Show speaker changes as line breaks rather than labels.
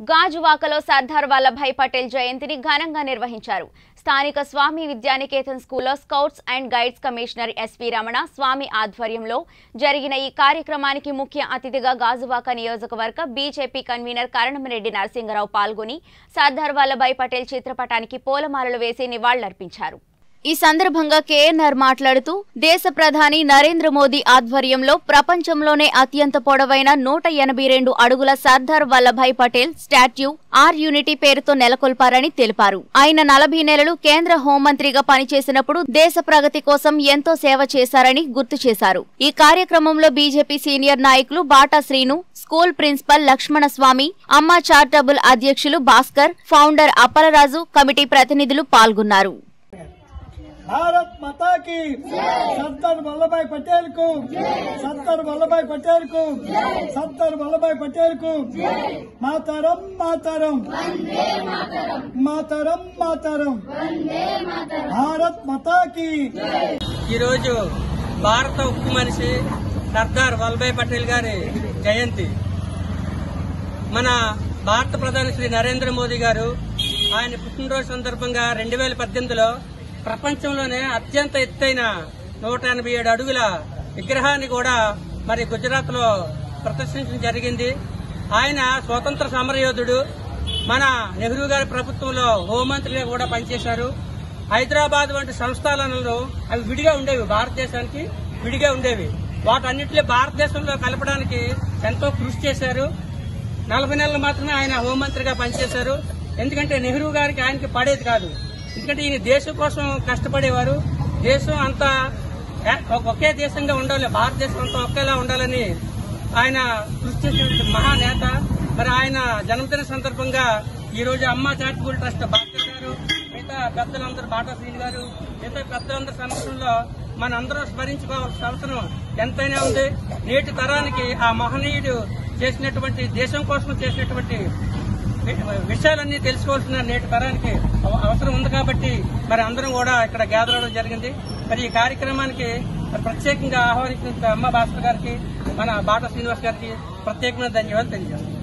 గాజువాకలో సర్దార్ వల్లభాయ్ పటేల్ జయంతిని ఘనంగా నిర్వహించారు స్థానిక స్వామి విద్యానికేతన్ స్కూల్లో scouts and guides commissioner SP Ramana Swami ఆధ్వర్యంలో జరిగిన ఈ కార్యక్రమానికి ముఖ్య అతిథిగా గాజువాక నియోజకవర్గ బీజేపీ కన్వీనర్ కరణమిరెడ్డి నరసింగరావు పాల్గొని సర్దార్ వల్లభాయ్ పటేల్ చిత్రపటానికి పూలమాలలు వేసి నివాళులర్పించారు ఈ సందర్భంగా కేఎన్ఆర్ మాట్లాడుతూ దేశ ప్రధాని నరేంద్ర మోదీ ఆధ్వర్యంలో ప్రపంచంలోనే అత్యంత పొడవైన నూట ఎనభై రెండు అడుగుల Sardar Vallabhbhai Patel statue of unity పేరుతో నెలకొల్పారని తెలిపారు ఆయన నలభై నెలలు కేంద్ర హోంమంత్రిగా పనిచేసినప్పుడు దేశ ప్రగతి కోసం ఎంతో సేవ చేశారని గుర్తు చేశారు ఈ కార్యక్రమంలో బీజేపీ సీనియర్ నాయకులు Bata Srinu school principal Lakshmana Swami Amma charitable అధ్యక్షులు భాస్కర్ ఫౌండర్ అప్పలరాజు కమిటీ ప్రతినిధులు పాల్గొన్నారు
भारत माता की सरदार वल्लभ भाई पटेल को सरदार वल्लभ भाई पटेल को सरदार वल्लभ भाई पटेल को मातरम मातरम मातरम मातरम भारत माता की
ఈరోజు భారత ఉక్కు మనిషి సర్దార్ వల్లభాయ్ పటేల్ గారి జయంతి మన భారత ప్రధాని శ్రీ నరేంద్ర మోదీ గారు ఆయన పుట్టినరోజు సందర్భంగా రెండు వేల పద్దెనిమిదిలో ప్రపంచంలోనే అత్యంత ఎత్తైన నూట ఎనభై ఏడు అడుగుల విగ్రహాన్ని కూడా మరి గుజరాత్ లో ప్రదర్శించడం జరిగింది ఆయన స్వతంత్ర సమరయోధుడు మన నెహ్రూ గారి ప్రభుత్వంలో హోంమంత్రిగా కూడా పనిచేశారు హైదరాబాద్ వంటి సంస్థానాలలో అవి విడిగా ఉండేవి భారతదేశానికి విడిగా ఉండేవి వాటన్నిటిలో భారతదేశంలో కలపడానికి ఎంతో కృషి చేశారు నలభై నెలలు మాత్రమే ఆయన హోంమంత్రిగా పనిచేశారు ఎందుకంటే నెహ్రూ గారికి ఆయనకి పడేది కాదు ఎందుకంటే ఈయన దేశం కోసం కష్టపడేవారు దేశం అంతా ఏ- ఒకే దేశంగా ఉండాలి భారతదేశం అంతా ఒకేలా ఉండాలని ఆయన కృషి చేసిన మహానేత మరి ఆయన జన్మదిన సందర్భంగా ఈ రోజు అమ్మ చారిటబుల్ ట్రస్ట్ భాస్కర్ గారు మిగతా పెద్దలందరూ బాటా శ్రీని గారు మిగతా పెద్దలందరి సమక్షంలో మన అందరం స్మరించుకోవాల్సిన అవసరం ఎంతైనా ఉంది నేటి తరానికి ఆ మహనీయుడు చేసినటువంటి దేశం కోసం చేసినటువంటి వి- విషయాలన్నీ తెలుసుకోవాల్సిన నేటి తరానికి అవ- అవసరం ఉంది కాబట్టి మరి అందరం కూడా ఇక్కడ గ్యాదర్ అవడం జరిగింది మరి ఈ కార్యక్రమానికి మరి ప్రత్యేకంగా ఆహ్వానించిన అమ్మ భాస్కర్ గారికి మన బాట శ్రీనివాస్ గారికి ప్రత్యేకమైన ధన్యవాదాలు తెలియజేస్తాం